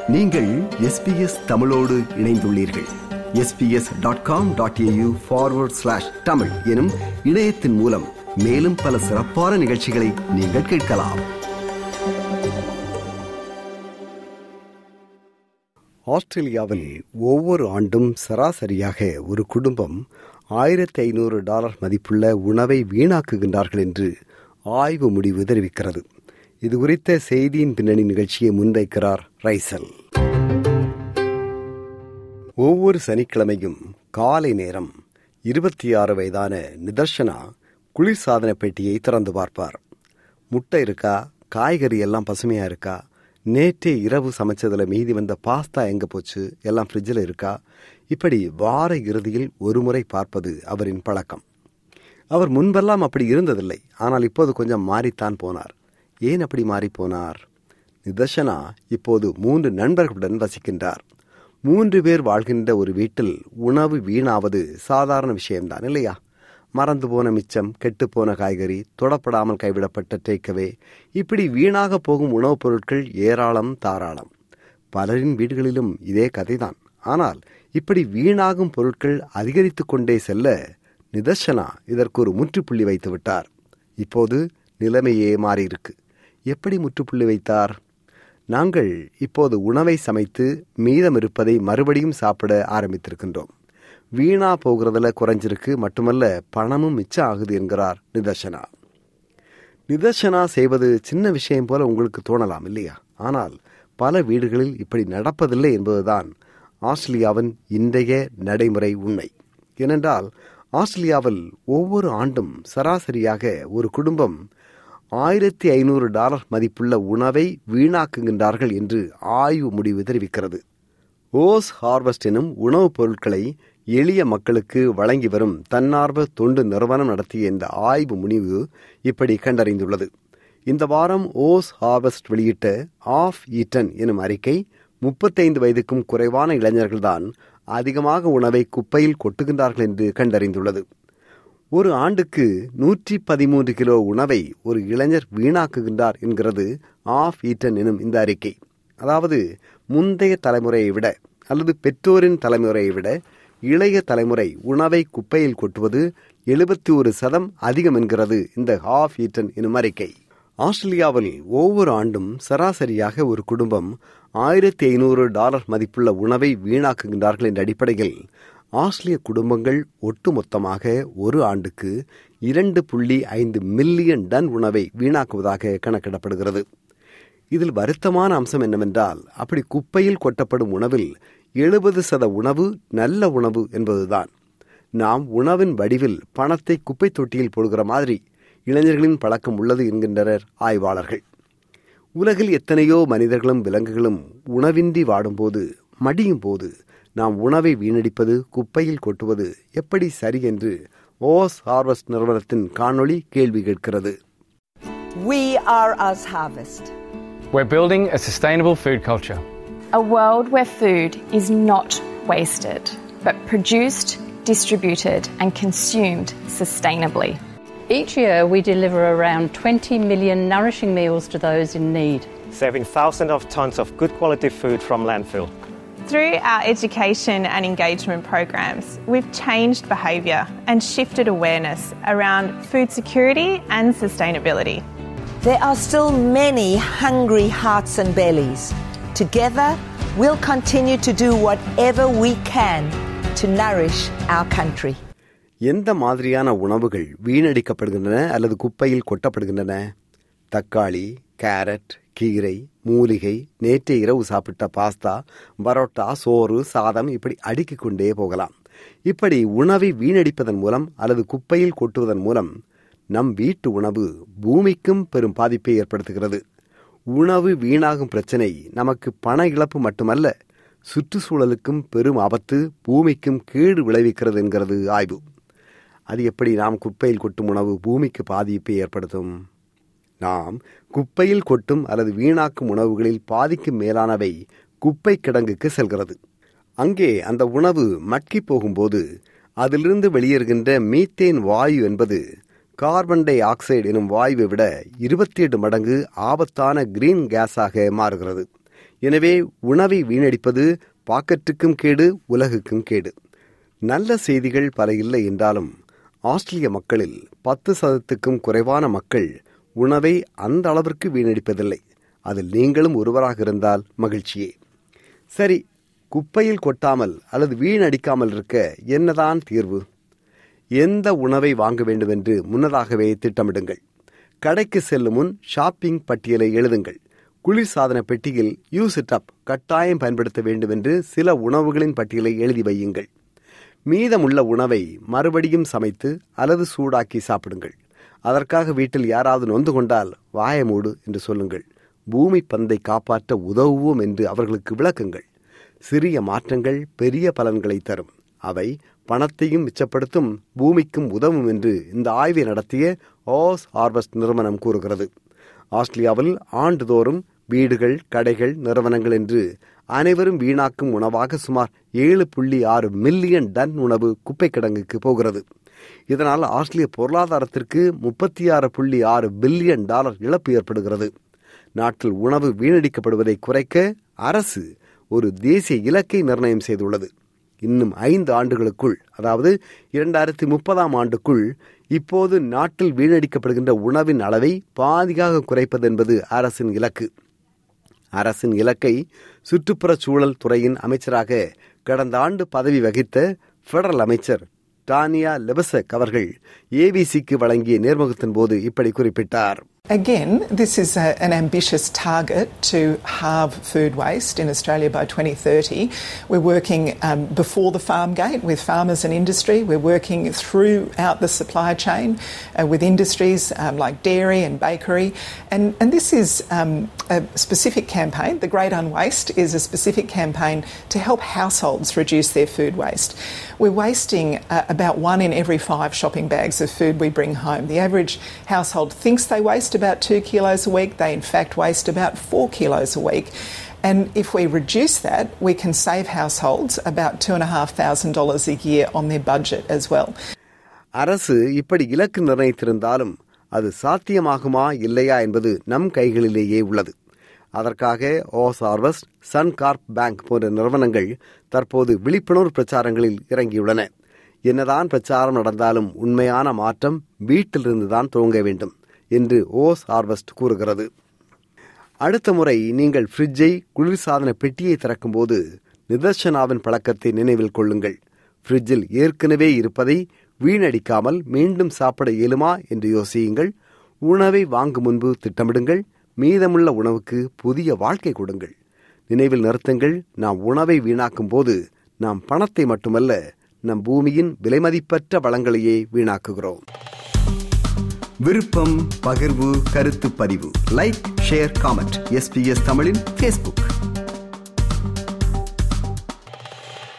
நீங்கள் எஸ்பிஎஸ் தமிழோடு இணைந்துள்ளீர்கள் SBS dot com dot AU forward slash Tamil எனும் இணையத்தின் மூலம் மேலும் பல சிறப்பான நிகழ்ச்சிகளை நீங்கள் கேட்கலாம் ஆஸ்திரேலியாவில் ஒவ்வொரு ஆண்டும் சராசரியாக ஒரு குடும்பம் ஆயிரத்தி ஐநூறு டாலர் மதிப்புள்ள உணவை வீணாக்குகின்றார்கள் என்று ஆய்வு முடிவு தெரிவிக்கிறது இது குறித்த செய்தியின் பின்னணி நிகழ்ச்சியை முன்வைக்கிறார் ரைசல் ஒவ்வொரு சனிக்கிழமையும் காலை நேரம் இருபத்தி ஆறு வயதான நிதர்ஷனா குளிர்சாதன பெட்டியை திறந்து பார்ப்பார் முட்டை இருக்கா காய்கறி எல்லாம் பசுமையா இருக்கா நேற்றே இரவு சமைச்சதுல மீதி வந்த பாஸ்தா எங்க போச்சு எல்லாம் ஃப்ரிட்ஜில் இருக்கா இப்படி வார இறுதியில் ஒரு முறை பார்ப்பது அவரின் பழக்கம் அவர் முன்பெல்லாம் அப்படி இருந்ததில்லை ஆனால் இப்போது கொஞ்சம் மாறித்தான் போனார் ஏன் அப்படி மாறி போனார் நிதர்ஷனா இப்போது மூன்று நண்பர்களுடன் வசிக்கின்றார் மூன்று பேர் வாழ்கின்ற ஒரு வீட்டில் உணவு வீணாவது சாதாரண விஷயம்தான் இல்லையா மறந்து போன மிச்சம் கெட்டுப்போன காய்கறி தொடப்படாமல் கைவிடப்பட்ட டேக்கவே இப்படி வீணாக போகும் உணவுப் பொருட்கள் ஏராளம் தாராளம் பலரின் வீடுகளிலும் இதே கதைதான் ஆனால் இப்படி வீணாகும் பொருட்கள் அதிகரித்து கொண்டே செல்ல நிதர்சனா இதற்கு ஒரு முற்றுப்புள்ளி வைத்து விட்டார் இப்போது நிலைமையே மாறியிருக்கு எப்படி முற்றுப்புள்ளி வைத்தார் நாங்கள் இப்போது உணவை சமைத்து மீதம் இருப்பதை மறுபடியும் சாப்பிட ஆரம்பித்திருக்கின்றோம் வீணா போகிறதுல குறைஞ்சிருக்கு மட்டுமல்ல பணமும் மிச்சம் ஆகுது என்கிறார் நிதர்சனா நிதர்சனா செய்வது சின்ன விஷயம் போல உங்களுக்கு தோணலாம் இல்லையா ஆனால் பல வீடுகளில் இப்படி நடப்பதில்லை என்பதுதான் ஆஸ்திரேலியாவின் இன்றைய நடைமுறை உண்மை ஏனென்றால் ஆஸ்திரேலியாவில் ஒவ்வொரு ஆண்டும் சராசரியாக ஒரு குடும்பம் ஆயிரத்தி ஐநூறு டாலர் மதிப்புள்ள உணவை வீணாக்குகின்றார்கள் என்று ஆய்வு முடிவு தெரிவிக்கிறது ஓஸ் ஹார்வெஸ்ட் எனும் உணவுப் பொருட்களை எளிய மக்களுக்கு வழங்கி வரும் தன்னார்வ தொண்டு நிறுவனம் நடத்திய இந்த ஆய்வு முடிவு இப்படி கண்டறிந்துள்ளது இந்த வாரம் ஓஸ் ஹார்வெஸ்ட் வெளியிட்ட ஆஃப் ஈட்டன் எனும் அறிக்கை முப்பத்தைந்து வயதுக்கும் குறைவான இளைஞர்கள்தான் அதிகமாக உணவை குப்பையில் கொட்டுகின்றார்கள் என்று கண்டறிந்துள்ளது ஒரு ஆண்டுக்கு நூற்றி பதிமூன்று கிலோ உணவை ஒரு இளைஞர் வீணாக்குகின்றார் என்கிறது ஆஃப் ஈட்டன் எனும் இந்த அறிக்கை அதாவது முந்தைய தலைமுறையை விட அல்லது பெற்றோரின் தலைமுறையை விட இளைய தலைமுறை உணவை குப்பையில் கொட்டுவது எழுபத்தி ஒரு சதம் அதிகம் என்கிறது இந்த ஹாஃப் ஈட்டன் எனும் அறிக்கை ஆஸ்திரேலியாவில் ஒவ்வொரு ஆண்டும் சராசரியாக ஒரு குடும்பம் ஆயிரத்தி ஐநூறு டாலர் மதிப்புள்ள உணவை வீணாக்குகின்றார்கள் என்ற அடிப்படையில் ஆஸ்திரேலிய குடும்பங்கள் ஒட்டுமொத்தமாக ஒரு ஆண்டுக்கு இரண்டு புள்ளி ஐந்து மில்லியன் டன் உணவை வீணாக்குவதாக கணக்கிடப்படுகிறது இதில் வருத்தமான அம்சம் என்னவென்றால் அப்படி குப்பையில் கொட்டப்படும் உணவில் எழுபது சத உணவு நல்ல உணவு என்பதுதான் நாம் உணவின் வடிவில் பணத்தை குப்பை தொட்டியில் போடுகிற மாதிரி இளைஞர்களின் பழக்கம் உள்ளது என்கின்றனர் ஆய்வாளர்கள் உலகில் எத்தனையோ மனிதர்களும் விலங்குகளும் உணவின்றி வாடும்போது மடியும் போது நாம் உணவை வீணடிப்பது குப்பையில் கொட்டுவது எப்படி சரி என்று ஓஸ் ஹார்வெஸ்ட் நிறுவனத்தின் காணொளி கேள்வி கேட்கிறது We are Us Harvest. We're building a sustainable food culture. A world where food is not wasted, but produced, distributed, and consumed sustainably. Each year, we deliver around 20 million nourishing meals to those in need. saving thousands of tons of good quality food from landfill. Through our education and engagement programs, we've changed behaviour and shifted awareness around food security and sustainability. There are still many hungry hearts and bellies. Together, we'll continue to do whatever we can to nourish our country. எந்த மாதிரியான உணவுகள் வீணடிக்கப்படுகின்றன அல்லது குப்பையில் கொட்டப்படுகின்றன தக்காளி carrot கீரை மூலிகை நேற்று இரவு சாப்பிட்ட பாஸ்தா பரோட்டா சோறு சாதம் இப்படி அடுக்கிக் கொண்டே போகலாம் இப்படி உணவை வீணடிப்பதன் மூலம் அல்லது குப்பையில் கொட்டுவதன் மூலம் நம் வீட்டு உணவு பூமிக்கும் பெரும் பாதிப்பை ஏற்படுத்துகிறது உணவு வீணாகும் பிரச்சனை நமக்கு பண இழப்பு மட்டுமல்ல சுற்றுச்சூழலுக்கும் பெரும் ஆபத்து பூமிக்கும் கேடு விளைவிக்கிறது என்கிறது ஆய்வு அது எப்படி நாம் குப்பையில் கொட்டும் உணவு பூமிக்கு பாதிப்பை ஏற்படுத்தும் நாம் குப்பையில் கொட்டும் அல்லது வீணாக்கும் உணவுகளில் பாதிக்கும் மேலானவை குப்பை கிடங்குக்கு செல்கிறது அங்கே அந்த உணவு மட்கி போகும்போது அதிலிருந்து வெளியேறுகின்ற மீத்தேன் வாயு என்பது கார்பன் டை ஆக்சைடு எனும் வாயுவை விட இருபத்தி எட்டு மடங்கு ஆபத்தான கிரீன் கேஸாக மாறுகிறது எனவே உணவை வீணடிப்பது பாக்கெட்டுக்கும் கேடு உலகுக்கும் கேடு நல்ல செய்திகள் பல இல்லை என்றாலும் ஆஸ்திரேலிய மக்களில் பத்து சதத்துக்கும் குறைவான மக்கள் உணவை அந்த அளவிற்கு வீணடிப்பதில்லை அதில் நீங்களும் ஒருவராக இருந்தால் மகிழ்ச்சியே சரி குப்பையில் கொட்டாமல் அல்லது வீணடிக்காமல் இருக்க என்னதான் தீர்வு எந்த உணவை வாங்க வேண்டும் என்று முன்னதாகவே திட்டமிடுங்கள் கடைக்கு செல்லும் முன் ஷாப்பிங் பட்டியலை எழுதுங்கள் குளிர்சாதன பெட்டியில் யூஸ் இட் அப் கட்டாயம் பயன்படுத்த வேண்டும் என்று சில உணவுகளின் பட்டியலை எழுதி வையுங்கள் மீதமுள்ள உணவை மறுபடியும் சமைத்து அல்லது சூடாக்கி சாப்பிடுங்கள் அதற்காக வீட்டில் யாராவது நொந்து கொண்டால் வாய மூடு என்று சொல்லுங்கள் பூமி பந்தை காப்பாற்ற உதவுவோம் என்று அவர்களுக்கு விளக்குங்கள் சிறிய மாற்றங்கள் பெரிய பலன்களை தரும் அவை பணத்தையும் மிச்சப்படுத்தும் பூமிக்கும் உதவும் என்று இந்த ஆய்வை நடத்திய ஓஸ் ஹார்வெஸ்ட் நிறுவனம் கூறுகிறது ஆஸ்திரேலியாவில் ஆண்டுதோறும் வீடுகள் கடைகள் நிறுவனங்கள் என்று அனைவரும் வீணாக்கும் உணவாக சுமார் ஏழு புள்ளி ஆறு மில்லியன் டன் உணவு குப்பை கிடங்குக்கு போகிறது இதனால் ஆஸ்திரேலிய பொருளாதாரத்திற்கு முப்பத்தி ஆறு புள்ளி ஆறு பில்லியன் டாலர் இழப்பு ஏற்படுகிறது நாட்டில் உணவு வீணடிக்கப்படுவதை குறைக்க அரசு ஒரு தேசிய இலக்கை நிர்ணயம் செய்துள்ளது இன்னும் ஐந்து ஆண்டுகளுக்குள் அதாவது இரண்டாயிரத்தி முப்பதாம் ஆண்டுக்குள் இப்போது நாட்டில் வீணடிக்கப்படுகின்ற உணவின் அளவை பாதியாக குறைப்பது என்பது அரசின் இலக்கு அரசின் இலக்கை சுற்றுப்புறச் சூழல் துறையின் அமைச்சராக கடந்த ஆண்டு பதவி வகித்த பெடரல் அமைச்சர் டானியா லெபசக் அவர்கள் ஏபிசிக்கு வழங்கிய நேர்முகத்தின் போது இப்படி குறிப்பிட்டார் Again, this is a, an ambitious target to halve food waste in Australia by 2030. We're working um, before the farm gate with farmers and industry. We're working throughout the supply chain uh, with industries um, like dairy and bakery. And, and this is um, a specific campaign. The Great Unwaste is a specific campaign to help households reduce their food waste. We're wasting uh, about one in every five shopping bags of food we bring home. The average household thinks they waste about two kilos a week. They, in fact, waste about four kilos a week. And if we reduce that, we can save households about $2,500 a year on their budget as well. அரசு இப்படி இலக்கு நிர்ணயித்திருந்தாலும் அது சாத்தியமாகுமா இல்லையா என்பது நம் கைகளிலேயே உள்ளது அதற்காக Oz Harvest Suncorp bank போன்ற நிறுவனங்கள் தற்போது விழிப்புணர்வு பிரச்சாரங்களில் இறங்கியுள்ளன என்னதான் பிரச்சாரம் நடந்தாலும் உண்மையான மாற்றம் வீட்டிலிருந்துதான் துவங்க வேண்டும் என்று ஓஸ் ஹார்வெஸ்ட் கூறுகிறது அடுத்த முறை நீங்கள் ஃப்ரிட்ஜை குளிர்சாதன பெட்டியை திறக்கும்போது நிதர்சனாவின் பழக்கத்தை நினைவில் கொள்ளுங்கள் ஃப்ரிட்ஜில் ஏற்கனவே இருப்பதை வீணடிக்காமல் மீண்டும் சாப்பிட இயலுமா என்று யோசியுங்கள் உணவை வாங்கும் முன்பு திட்டமிடுங்கள் மீதமுள்ள உணவுக்கு புதிய வாழ்க்கை கொடுங்கள் நினைவில் நிறுத்துங்கள் நாம் உணவை வீணாக்கும் போது நாம் பணத்தை மட்டுமல்ல நம் பூமியின் விலைமதிப்பற்ற வளங்களையே வீணாக்குகிறோம் விருப்பம் பகிர்வு கருத்து பதிவு லைக் ஷேர் காமெண்ட் எஸ்பிஎஸ் தமிழின் ஃபேஸ்புக்